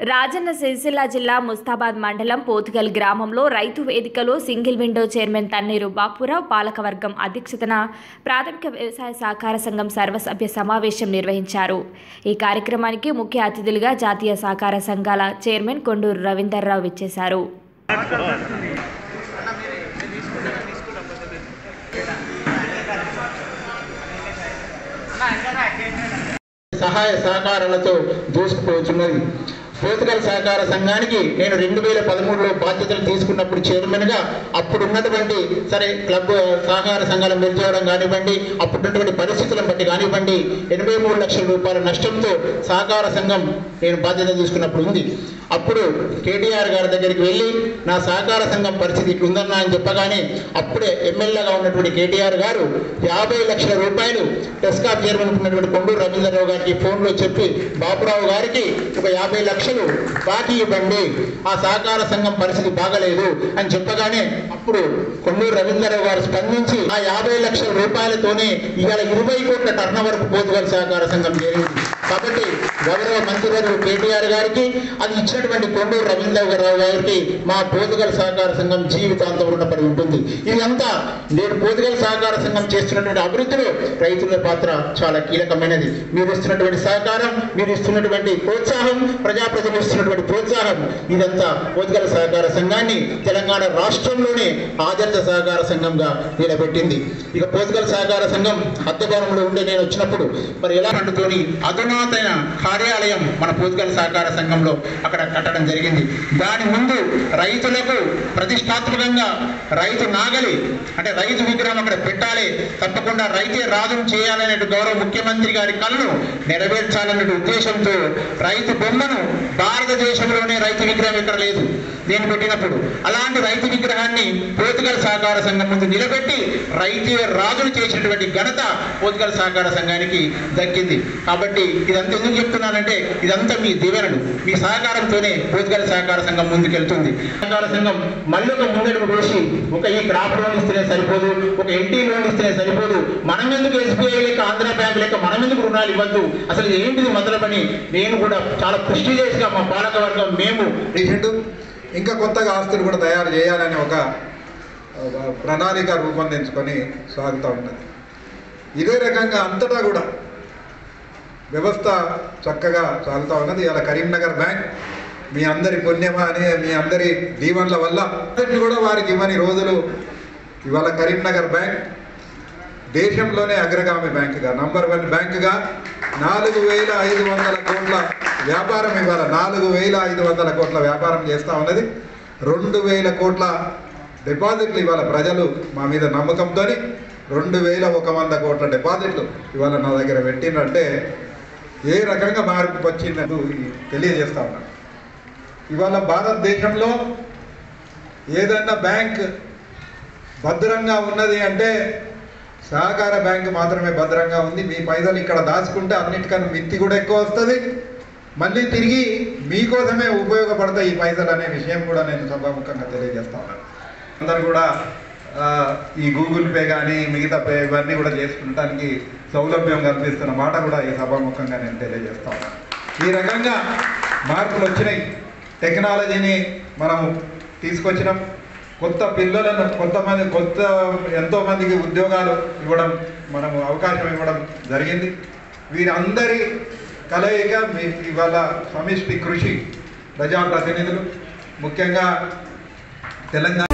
రాజన్న సిరిసిల్ల జిల్లా ముస్తాబాద్ మండలం పోతుగల్ గ్రామంలో రైతు వేదికలో single window chairman Tanneeru Bapurao పాలకవర్గం అధ్యక్షతన ప్రాథమిక వ్యవసాయ సహకార సంఘం సర్వసభ్య సమావేశం నిర్వహించారు ఈ కార్యక్రమానికి ముఖ్య అతిథులుగా జాతీయ సహకార సంఘాల చైర్మన్ కొండూరు రవీందర్రావు ఇచ్చేశారు సహాయ సహకారాలతో దూసుకుపోతున్నది పోతుగల్ సహకార సంఘానికి నేను రెండు వేల పదమూడులో బాధ్యతలు తీసుకున్నప్పుడు చైర్మన్గా అప్పుడు ఉన్నటువంటి సరే క్లబ్ సహకార సంఘాలు మెరిచేయడం కానివ్వండి అప్పుడున్నటువంటి పరిస్థితులను బట్టి కానివ్వండి ఎనభై మూడు లక్షల రూపాయల నష్టంతో సహకార సంఘం నేను బాధ్యత తీసుకున్నప్పుడు ఉంది అప్పుడు కేటీఆర్ గారి దగ్గరికి వెళ్ళి నా సహకార సంఘం పరిస్థితి ఇట్లుందన్నా అని చెప్పగానే అప్పుడే ఎమ్మెల్యేగా ఉన్నటువంటి కేటీఆర్ గారు యాభై లక్షల రూపాయలు టెస్కాప్ చైర్మన్ ఉన్నటువంటి కొండూరు రవీంద్రరావు గారికి ఫోన్లో చెప్పి బాబురావు గారికి ఒక యాభై లక్షలు బాకీ ఇవ్వండి ఆ సహకార సంఘం పరిస్థితి బాగలేదు అని చెప్పగానే అప్పుడు కొండూరు రవీంద్రరావు గారు స్పందించి ఆ యాభై లక్షల రూపాయలతోనే ఇవాళ ఇరవై కోట్ల టర్న్ వరకు పోతుగల్ సహకార సంఘం చేరింది కాబట్టి గౌరవ మంత్రివర్యులు కేటీఆర్ గారికి అది ఇచ్చినటువంటి కొండూరు రవీంద్రరావు గారికి మా పోతుగల్ సహకార సంఘం జీవితాంతం రుణపడి ఉంటుంది ఇదంతా నేను పోతుగల్ సహకార సంఘం చేస్తున్నటువంటి అభివృద్ధిలో రైతుల పాత్ర చాలా కీలకమైనది మీరు ఇస్తున్నటువంటి సహకారం మీరు ఇస్తున్నటువంటి ప్రోత్సాహం ప్రజాప్రతినిధులు ఇస్తున్నటువంటి ప్రోత్సాహం ఇదంతా పోతుగల్ సహకార సంఘాన్ని తెలంగాణ రాష్ట్రంలోనే ఆదర్శ సహకార సంఘంగా నిలబెట్టింది ఇక పోతుగల్ సహకార సంఘం అద్దెభవనంలో ఉండే నేను వచ్చినప్పుడు మరి ఎలా అంటుతోని అధునాతన కార్యాలయం మన పోతుగల్ సహకార సంఘంలో అక్కడ కట్టడం జరిగింది దాని ముందు రైతులకు ప్రతిష్టాత్మకంగా రైతు నాగలి అంటే రైతు విగ్రహం అక్కడ పెట్టాలి తప్పకుండా రైతే రాజును చేయాలనే గౌరవ ముఖ్యమంత్రి గారి కళను నెరవేర్చాలనే ఉద్దేశంతో రైతు బొమ్మను భారతదేశంలోనే రైతు విగ్రహం ఇక్కడ లేదు నేను పెట్టినప్పుడు అలాంటి రైతు విగ్రహాన్ని పోతుగల్ సహకార సంఘం ముందు నిలబెట్టి రైతే రాజును చేసినటువంటి ఘనత పోతుగల్ సహకార సంఘానికి దక్కింది కాబట్టి ఇదంతా ఎందుకు చెప్తున్నానంటే ఇదంతా మీ దీవెనలు మీ సహకారంతోనే పోతుగల్ సహకార సంఘం ముందుకెళ్తుంది సహకార సంఘం మళ్ళీ ఒక ముందడుగు వేసి ఒక ఈ క్రాప్ లోన్ ఇస్తేనే సరిపోదు ఒక ఎన్టీ లోన్ ఇస్తేనే సరిపోదు మనం ఎందుకు ఎస్బీఐ లెక్క ఆంధ్ర బ్యాంక్ లెక్క మనం ఎందుకు రుణాలు ఇవ్వద్దు అసలు ఇది ఏంటిది మొదలపని నేను కూడా చాలా కృషి చేసిగా మా పాలక వర్గం మేము రీసెంట్ ఇంకా కొత్తగా ఆస్తులు కూడా తయారు చేయాలని ఒక ఒక ప్రణాళిక రూపొందించుకొని సాగుతూ ఉంటుంది ఇదే రకంగా అంతటా కూడా వ్యవస్థ చక్కగా సాగుతూ ఉన్నది ఇలా కరీంనగర్ బ్యాంక్ మీ అందరి పుణ్యమా అని మీ అందరి దీవెనల వల్ల అన్నిటిని కూడా వారికి ఇవ్వని రోజులు ఇవాళ కరీంనగర్ బ్యాంక్ దేశంలోనే అగ్రగామి బ్యాంకుగా నంబర్ వన్ బ్యాంకుగా నాలుగు వేల ఐదు వందల కోట్ల వ్యాపారం ఇవాళ నాలుగు వేల ఐదు వందల కోట్ల వ్యాపారం చేస్తూ ఉన్నది రెండు వేల కోట్ల డిపాజిట్లు ఇవాళ ప్రజలు మా మీద నమ్మకంతో రెండు వేల ఒక వంద కోట్ల డిపాజిట్లు ఇవాళ నా దగ్గర పెట్టిందంటే ఏ రకంగా మార్పు వచ్చిందని తెలియజేస్తా ఉన్నాను ఇవాళ భారతదేశంలో ఏదన్నా బ్యాంక్ భద్రంగా ఉన్నది అంటే సహకార బ్యాంకు మాత్రమే భద్రంగా ఉంది మీ పైసలు ఇక్కడ దాచుకుంటే అన్నిటికన్నా మిత్తి కూడా ఎక్కువ వస్తుంది మళ్ళీ తిరిగి మీకోసమే ఉపయోగపడతాయి ఈ పైసలు అనే విషయం కూడా నేను సభాముఖంగా తెలియజేస్తా ఉన్నాను అందరూ కూడా ఆ, ఈ గూగుల్ పే కానీ మిగతా పే ఇవన్నీ కూడా చేసుకుంటానికి సౌలభ్యం కల్పిస్తున్న మాట కూడా ఈ సభాముఖంగా నేను తెలియజేస్తా ఉన్నాను ఈ రకంగా మార్పులు వచ్చినాయి టెక్నాలజీని మనం తీసుకొచ్చినాం కొత్త పిల్లలను కొంతమంది కొత్త ఎంతో మందికి ఉద్యోగాలు ఇవ్వడం మనము అవకాశం ఇవ్వడం జరిగింది వీరందరి కలయిక మీ ఇవాళ సమిష్టి కృషి ప్రజాప్రతినిధులు ముఖ్యంగా తెలంగాణ